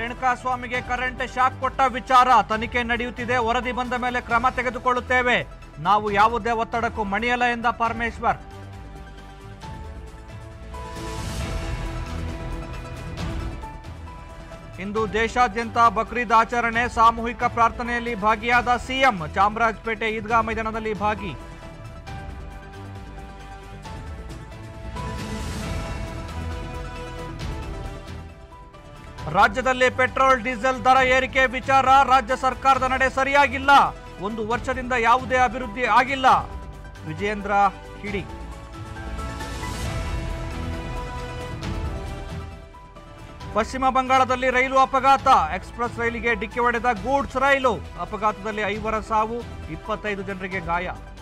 ರೇಣುಕಾಸ್ವಾಮಿಗೆ current shock ಕೊಟ್ಟ ವಿಚಾರ ತನಿಖೆ ನಡೆಯುತ್ತಿದೆ ವರದಿ ಬಂದ ಮೇಲೆ ಕ್ರಮ ತೆಗೆದುಕೊಳ್ಳುತ್ತೇವೆ ನಾವು ಯಾವುದೇ ಒತ್ತಡಕ್ಕೂ ಮಣಿಯಲ್ಲ ಎಂದ ಪರಮೇಶ್ವರ್ ಇಂದು ದೇಶಾದ್ಯಂತ ಬಕ್ರೀದ್ ಆಚರಣೆ ಸಾಮೂಹಿಕ ಪ್ರಾರ್ಥನೆಯಲ್ಲಿ ಭಾಗಿಯಾದ ಸಿಎಂ ಚಾಮರಾಜಪೇಟೆ ಈದ್ಗಾ ಮೈದಾನದಲ್ಲಿ ಭಾಗಿ ರಾಜ್ಯದಲ್ಲಿ ಪೆಟ್ರೋಲ್ ಡೀಸೆಲ್ ದರ ಏರಿಕೆ ವಿಚಾರ ರಾಜ್ಯ ಸರ್ಕಾರದ ನಡೆ ಸರಿಯಾಗಿಲ್ಲ ಒಂದು ವರ್ಷದಿಂದ ಯಾವುದೇ ಅಭಿವೃದ್ಧಿ ಆಗಿಲ್ಲ ವಿಜಯೇಂದ್ರ ಕಿಡಿ ಪಶ್ಚಿಮ ಬಂಗಾಳದಲ್ಲಿ ರೈಲು ಅಪಘಾತ ಎಕ್ಸ್ಪ್ರೆಸ್ ರೈಲಿಗೆ ಡಿಕ್ಕಿ ಹೊಡೆದ ಗೂಡ್ಸ್ ರೈಲು ಅಪಘಾತದಲ್ಲಿ ಐವರ ಸಾವು ಇಪ್ಪತ್ತೈದು ಜನರಿಗೆ ಗಾಯ